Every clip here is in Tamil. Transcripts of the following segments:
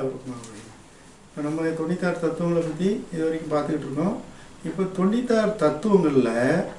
இப்போ நம்ம தொண்ணூத்தாறு தத்துவங்களை பற்றி இது வரைக்கும் பார்த்துக்கிட்டு இருக்கோம் இப்போ தொண்ணூத்தாறு தத்துவங்களில்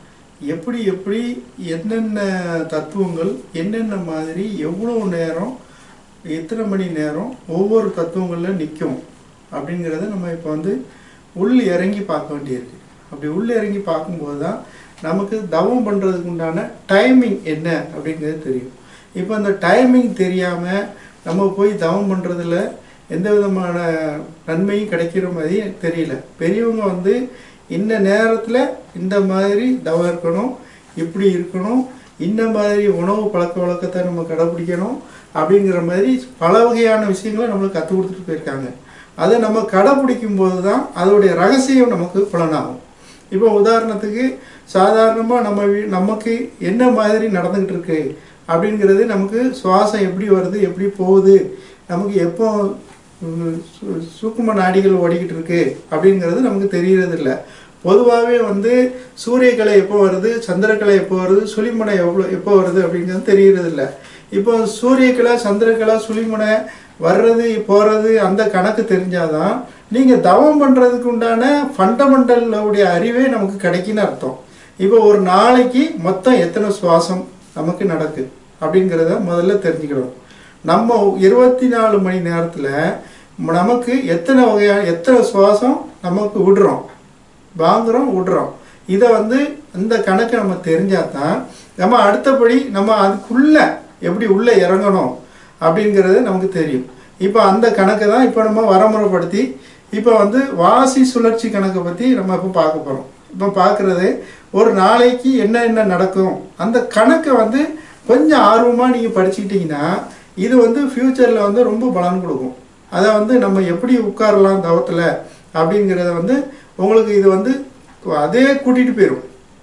எப்படி எப்படி என்னென்ன தத்துவங்கள் என்னென்ன மாதிரி எவ்வளோ நேரம் எத்தனை மணி நேரம் ஒவ்வொரு தத்துவங்களில் நிற்கும் அப்படிங்கிறத நம்ம இப்போ வந்து உள் இறங்கி பார்க்க வேண்டியிருக்கு அப்படி உள் இறங்கி பார்க்கும்போது தான் நமக்கு தவம் பண்ணுறதுக்கு உண்டான டைமிங் என்ன அப்படிங்கிறது தெரியும் இப்போ அந்த டைமிங் தெரியாமல் நம்ம போய் தவம் பண்ணுறதுல எந்த விதமான நன்மையும் கிடைக்கிற மாதிரி தெரியல பெரியவங்க வந்து இந்த நேரத்தில் இந்த மாதிரி தவம் இருக்கணும் இப்படி இருக்கணும் இந்த மாதிரி உணவு பழக்க வழக்கத்தை நம்ம கடைப்பிடிக்கணும் அப்படிங்கிற மாதிரி பல வகையான விஷயங்களை நம்மளுக்கு கற்றுக் கொடுத்துட்டு போயிருக்காங்க அதை நம்ம கடைப்பிடிக்கும் போது தான் அதோடைய ரகசியம் நமக்கு புலனாகும் இப்போ உதாரணத்துக்கு சாதாரணமாக நம்ம வீ- நமக்கு என்ன மாதிரி நடந்துக்கிட்டு இருக்கு அப்படிங்கிறது நமக்கு சுவாசம் எப்படி வருது எப்படி போகுது நமக்கு எப்போ உம், சு- சூக்கும நாடிகள் ஓடிக்கிட்டு இருக்கு அப்படிங்கிறது நமக்கு தெரியறது இல்லை பொதுவாகவே வந்து சூரியக்கலை எப்போ வருது சந்திரக்கலை எப்போ வருது சுழிமுனை எவ்வளோ எப்போ வருது அப்படிங்கிறது தெரியறது இல்லை இப்போ சூரியக்கலை சந்திரக்கலை சுழிமுனை வர்றது போகிறது அந்த கணக்கு தெரிஞ்சாதான் நீங்கள் தவம் பண்ணுறதுக்கு உண்டான ஃபண்டமெண்டலுடைய அறிவே நமக்கு கிடைக்குன்னு அர்த்தம் இப்போ ஒரு நாளைக்கு மொத்தம் எத்தனை சுவாசம் நமக்கு நடக்கு அப்படிங்கிறத முதல்ல தெரிஞ்சுக்கணும் நம்ம இருபத்தி நாலு மணி நேரத்தில் நமக்கு எத்தனை வகையான எத்தனை சுவாசம் நமக்கு விடுறோம் வாங்குறோம் விடுறோம் இதை வந்து இந்த கணக்கு நம்ம தெரிஞ்சாதான் நம்ம அடுத்தபடி நம்ம அதுக்குள்ள எப்படி உள்ளே இறங்கணும் அப்படிங்கிறது நமக்கு தெரியும் இப்போ அந்த கணக்கை தான் இப்போ நம்ம வரமுறைப்படுத்தி இப்போ வந்து வாசி சுழற்சி கணக்கை பற்றி நம்ம இப்போ பார்க்க போகிறோம் இப்போ பார்க்குறது ஒரு நாளைக்கு என்ன என்ன நடக்கும் அந்த கணக்கை வந்து கொஞ்சம் ஆர்வமாக நீங்கள் படிச்சுக்கிட்டீங்கன்னா இது வந்து ஃப்யூச்சரில் வந்து ரொம்ப பலன் கொடுக்கும் அதை வந்து நம்ம எப்படி உட்காரலாம் தவத்தில் அப்படிங்கிறத வந்து உங்களுக்கு இது வந்து அதே கூட்டிகிட்டு போயிடும்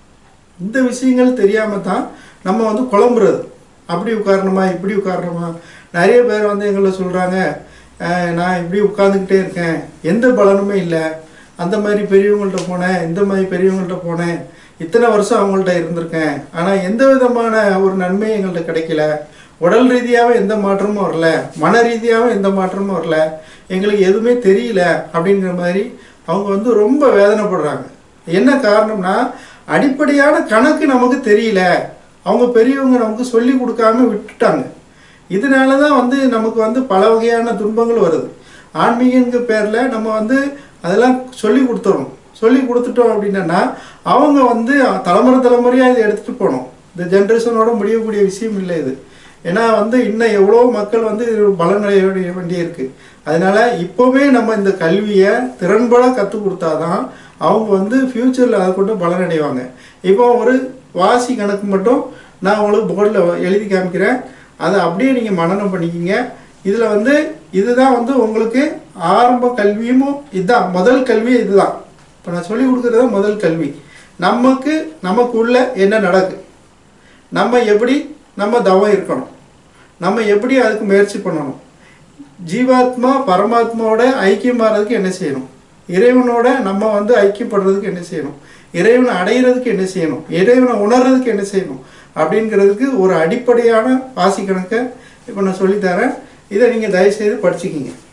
இந்த விஷயங்கள் தெரியாமல் தான் நம்ம வந்து குழம்புறது அப்படி உட்காரணுமா இப்படி உட்காரணுமா நிறைய பேர் வந்து எங்களை சொல்கிறாங்க நான் இப்படி உட்காந்துக்கிட்டே இருக்கேன் எந்த பலனுமே இல்லை அந்த மாதிரி பெரியவங்கள்ட்ட போனேன் இந்த மாதிரி பெரியவங்கள்ட்ட போனேன் இத்தனை வருஷம் அவங்கள்ட்ட இருந்திருக்கேன் ஆனால் எந்த விதமான ஒரு நன்மையும் எங்கள்கிட்ட கிடைக்கல உடல் ரீதியாகவும் எந்த மாற்றமும் வரல மன ரீதியாகவும் எந்த மாற்றமும் வரல எங்களுக்கு எதுவுமே தெரியல அப்படிங்கிற மாதிரி அவங்க வந்து ரொம்ப வேதனைப்படுறாங்க என்ன காரணம்னா அடிப்படையான கணக்கு நமக்கு தெரியல அவங்க பெரியவங்க நமக்கு சொல்லி கொடுக்காம விட்டுட்டாங்க இதனால தான் வந்து நமக்கு வந்து பல வகையான துன்பங்கள் வருது ஆன்மீகங்க பேரில் நம்ம வந்து அதெல்லாம் சொல்லி கொடுத்துறோம் சொல்லி கொடுத்துட்டோம் அப்படின்னா அவங்க வந்து தலைமுறை தலைமுறையாக இதை எடுத்துகிட்டு போகணும் இந்த ஜென்ரேஷனோட முடியக்கூடிய விஷயம் இல்லை இது ஏன்னா வந்து இன்னும் எவ்வளோ மக்கள் வந்து இது பலனடைய வேண்டிய வேண்டியிருக்கு அதனால இப்போவே நம்ம இந்த கல்வியை திறன்பட கற்றுக் கொடுத்தாதான் அவங்க வந்து ஃப்யூச்சரில் அதை கொண்டு பலனடைவாங்க இப்போ ஒரு வாசி கணக்கு மட்டும் நான் உங்களுக்கு போர்டில் எழுதி காமிக்கிறேன் அதை அப்படியே நீங்கள் மனனம் பண்ணிக்கிங்க இதில் வந்து இதுதான் வந்து உங்களுக்கு ஆரம்ப கல்வியும் இதுதான் முதல் கல்வி இதுதான் இப்போ நான் சொல்லி கொடுக்குறது தான் முதல் கல்வி நமக்கு நமக்குள்ள என்ன நடக்கு நம்ம எப்படி நம்ம தவம் இருக்கணும் நம்ம எப்படி அதுக்கு முயற்சி பண்ணணும் ஜீவாத்மா பரமாத்மாவோட ஐக்கியமாகிறதுக்கு என்ன செய்யணும் இறைவனோட நம்ம வந்து ஐக்கியப்படுறதுக்கு என்ன செய்யணும் இறைவனை அடையிறதுக்கு என்ன செய்யணும் இறைவனை உணர்றதுக்கு என்ன செய்யணும் அப்படிங்கிறதுக்கு ஒரு அடிப்படையான வாசி கணக்கை இப்போ நான் சொல்லித்தரேன் இதை நீங்கள் தயவுசெய்து படிச்சுக்கிங்க